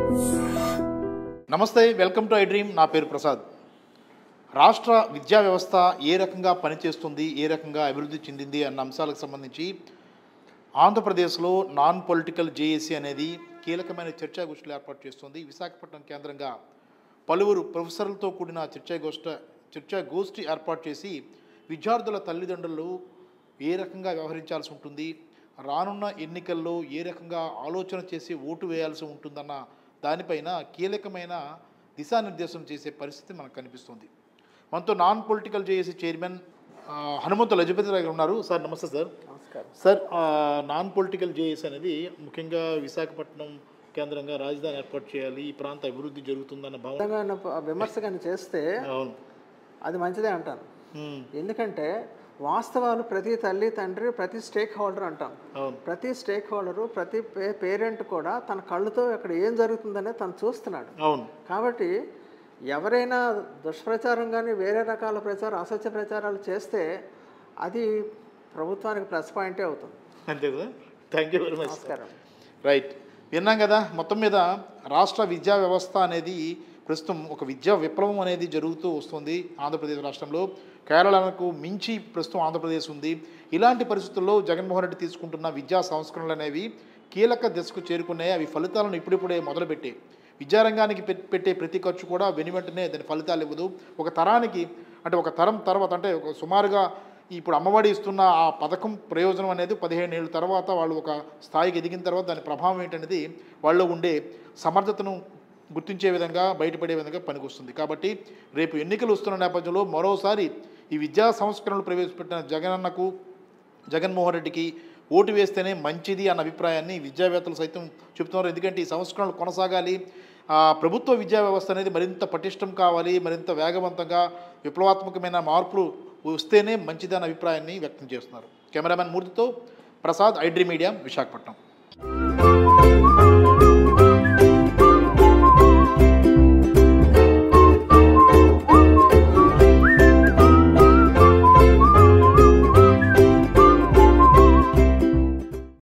నమస్తే welcome to I dream నా పేరు ప్రసాద్ రాష్ట్ర విద్యా వ్యవస్థ ఏ రకంగా పనిచేస్తుంది ఏ రకంగా అభివృద్ధి చెందింది అన్న అంశాలకు సంబంధించి ఆంధ్రప్రదేశ్లో నాన్ పొలిటికల్ జేఏసీ అనేది కీలకమైన చర్చాగోష్ఠులు ఏర్పాటు చేస్తుంది విశాఖపట్నం కేంద్రంగా పలువురు ప్రొఫెసర్లతో కూడిన చర్చాగోష్ఠ చర్చాగోష్ఠి ఏర్పాటు చేసి విద్యార్థుల తల్లిదండ్రులు ఏ రకంగా వ్యవహరించాల్సి ఉంటుంది రానున్న ఎన్నికల్లో ఏ రకంగా ఆలోచన చేసి ఓటు వేయాల్సి ఉంటుందన్న దానిపైన కీలకమైన దిశానిర్దేశం చేసే పరిస్థితి మనకు కనిపిస్తుంది మనతో నాన్ పొలిటికల్ జేఏసీ చైర్మన్ ఆ, హనుమంతు లజపతి గారు ఉన్నారు సార్ నమస్తే సార్ నమస్కారం సార్ ఆ, నాన్ పొలిటికల్ జేఏసీ అనేది ముఖ్యంగా విశాఖపట్నం కేంద్రంగా రాజధాని ఏర్పాటు చేయాలి ఈ ప్రాంత అభివృద్ధి జరుగుతుందన్న భావన తెలంగాణ ప- విమర్శ కానీ చేస్తే అవును అది మంచిదే అంటాను ఉమ్, ఎందుకంటే వాస్తవాలు ప్రతి తల్లి తండ్రి ప్రతి స్టేక్ హోల్డర్ అంటాం అవును ప్రతి స్టేక్ హోల్డరు ప్రతి పే పేరెంట్ కూడా తన కళ్ళతో అక్కడ ఏం జరుగుతుందనే తను చూస్తున్నాడు అవును కాబట్టి ఎవరైనా దుష్ప్రచారం కానీ వేరే రకాల ప్రచారం అసత్య ప్రచారాలు చేస్తే అది ప్రభుత్వానికి ప్లస్ పాయింటే అవుతుంది అంతే కదా థ్యాంక్ యూ వెరీ మచ్ నమస్కారం రైట్ విన్నాం కదా మొత్తం మీద రాష్ట్ర విద్యా వ్యవస్థ అనేది ప్రస్తుతం ఒక విద్యా విప్లవం అనేది జరుగుతూ వస్తుంది ఆంధ్రప్రదేశ్ రాష్ట్రంలో కేరళకు మించి ప్రస్తుతం ఆంధ్రప్రదేశ్ ఉంది ఇలాంటి పరిస్థితుల్లో జగన్మోహన్ రెడ్డి తీసుకుంటున్న విద్యా సంస్కరణలు అనేవి కీలక దశకు చేరుకున్నాయి అవి ఫలితాలను ఇప్పుడిప్పుడే మొదలుపెట్టాయి విద్యారంగానికి పెట్- పెట్టే ప్రతి ఖర్చు కూడా వెను వెంటనే దాని ఫలితాలు ఇవ్వదు ఒక తరానికి అంటే ఒక తరం తర్వాత అంటే ఒక సుమారుగా ఇప్పుడు అమ్మఒడి ఇస్తున్న ఆ పథకం ప్రయోజనం అనేది పదిహేను ఏళ్ళ తర్వాత వాళ్ళు ఒక స్థాయికి ఎదిగిన తర్వాత దాని ప్రభావం ఏంటనేది వాళ్ళలో ఉండే సమర్థతను గుర్తించే విధంగా బయటపడే విధంగా పనికొస్తుంది కాబట్టి రేపు ఎన్నికలు వస్తున్న నేపథ్యంలో మరోసారి ఈ విద్యా సంస్కరణలు ప్రవేశపెట్టిన జగనన్నకు జగన్మోహన్ రెడ్డికి ఓటు వేస్తేనే మంచిది అన్న అభిప్రాయాన్ని విద్యావేత్తలు సైతం చెప్తున్నారు ఎందుకంటే ఈ సంస్కరణలు కొనసాగాలి ఆ, ప్రభుత్వ విద్యా వ్యవస్థ అనేది మరింత పటిష్టం కావాలి మరింత వేగవంతంగా విప్లవాత్మకమైన మార్పులు వస్తేనే మంచిది అన్న అభిప్రాయాన్ని వ్యక్తం చేస్తున్నారు కెమెరామెన్ మూర్తితో ప్రసాద్ ఐడ్రీ మీడియా విశాఖపట్నం